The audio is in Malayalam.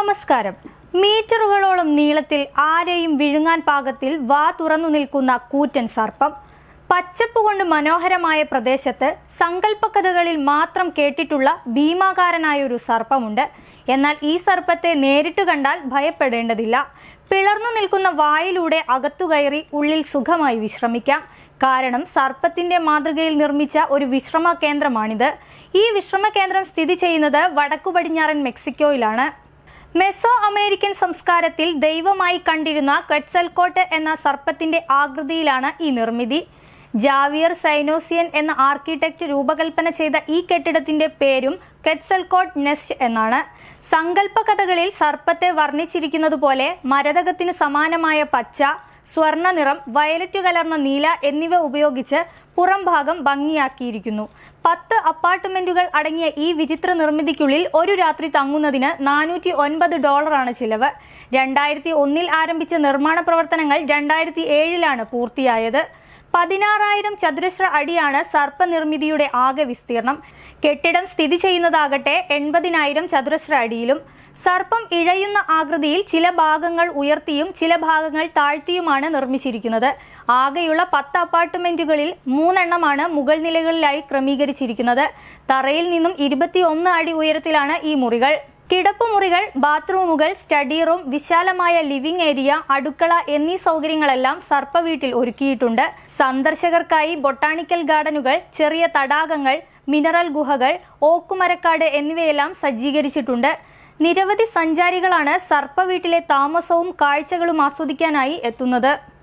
നമസ്കാരം മീറ്ററുകളോളം നീളത്തിൽ ആരെയും വിഴുങ്ങാൻ പാകത്തിൽ വാ തുറന്നു നിൽക്കുന്ന കൂറ്റൻ സർപ്പം പച്ചപ്പ് കൊണ്ട് മനോഹരമായ പ്രദേശത്ത് സങ്കല്പകഥകളിൽ മാത്രം കേട്ടിട്ടുള്ള ഭീമാകാരനായ ഒരു സർപ്പമുണ്ട് എന്നാൽ ഈ സർപ്പത്തെ നേരിട്ട് കണ്ടാൽ ഭയപ്പെടേണ്ടതില്ല പിളർന്നു നിൽക്കുന്ന വായിലൂടെ അകത്തു കയറി ഉള്ളിൽ സുഖമായി വിശ്രമിക്കാം കാരണം സർപ്പത്തിന്റെ മാതൃകയിൽ നിർമ്മിച്ച ഒരു വിശ്രമ കേന്ദ്രമാണിത് ഈ വിശ്രമ കേന്ദ്രം സ്ഥിതി ചെയ്യുന്നത് വടക്കു പടിഞ്ഞാറൻ മെക്സിക്കോയിലാണ് മെസോ അമേരിക്കൻ സംസ്കാരത്തിൽ ദൈവമായി കണ്ടിരുന്ന ക്വറ്റ്സൽക്കോട്ട് എന്ന സർപ്പത്തിന്റെ ആകൃതിയിലാണ് ഈ നിർമ്മിതി ജാവിയർ സൈനോസിയൻ എന്ന ആർക്കിടെക്ട് രൂപകൽപ്പന ചെയ്ത ഈ കെട്ടിടത്തിന്റെ പേരും ക്വറ്റ്സൽക്കോട്ട് നെസ്റ്റ് എന്നാണ് സങ്കല്പ കഥകളിൽ സർപ്പത്തെ വർണ്ണിച്ചിരിക്കുന്നത് പോലെ മരതകത്തിന് സമാനമായ പച്ച സ്വർണ്ണ നിറം വയലറ്റ് കലർന്ന നീല എന്നിവ ഉപയോഗിച്ച് പുറം ഭാഗം ഭംഗിയാക്കിയിരിക്കുന്നു പത്ത് അപ്പാർട്ട്മെന്റുകൾ അടങ്ങിയ ഈ വിചിത്ര നിർമ്മിതിക്കുള്ളിൽ ഒരു രാത്രി തങ്ങുന്നതിന് നാനൂറ്റി ഒൻപത് ഡോളറാണ് ചിലവ് രണ്ടായിരത്തി ഒന്നിൽ ആരംഭിച്ച നിർമ്മാണ പ്രവർത്തനങ്ങൾ രണ്ടായിരത്തി ഏഴിലാണ് പൂർത്തിയായത് പതിനാറായിരം ചതുരശ്ര അടിയാണ് സർപ്പനിർമ്മിതിയുടെ ആകെ വിസ്തീർണം കെട്ടിടം സ്ഥിതി ചെയ്യുന്നതാകട്ടെ എൺപതിനായിരം ചതുരശ്ര അടിയിലും സർപ്പം ഇഴയുന്ന ആകൃതിയിൽ ചില ഭാഗങ്ങൾ ഉയർത്തിയും ചില ഭാഗങ്ങൾ താഴ്ത്തിയുമാണ് നിർമ്മിച്ചിരിക്കുന്നത് ആകെയുള്ള പത്ത് അപ്പാർട്ട്മെന്റുകളിൽ മൂന്നെണ്ണമാണ് മുകൾ നിലകളിലായി ക്രമീകരിച്ചിരിക്കുന്നത് തറയിൽ നിന്നും ഇരുപത്തി ഒന്ന് അടി ഉയരത്തിലാണ് ഈ മുറികൾ കിടപ്പുമുറികൾ ബാത്റൂമുകൾ സ്റ്റഡി റൂം വിശാലമായ ലിവിംഗ് ഏരിയ അടുക്കള എന്നീ സൗകര്യങ്ങളെല്ലാം സർപ്പ വീട്ടിൽ ഒരുക്കിയിട്ടുണ്ട് സന്ദർശകർക്കായി ബൊട്ടാണിക്കൽ ഗാർഡനുകൾ ചെറിയ തടാകങ്ങൾ മിനറൽ ഗുഹകൾ ഓക്കുമരക്കാട് എന്നിവയെല്ലാം സജ്ജീകരിച്ചിട്ടുണ്ട് നിരവധി സഞ്ചാരികളാണ് സർപ്പ വീട്ടിലെ താമസവും കാഴ്ചകളും ആസ്വദിക്കാനായി എത്തുന്നത്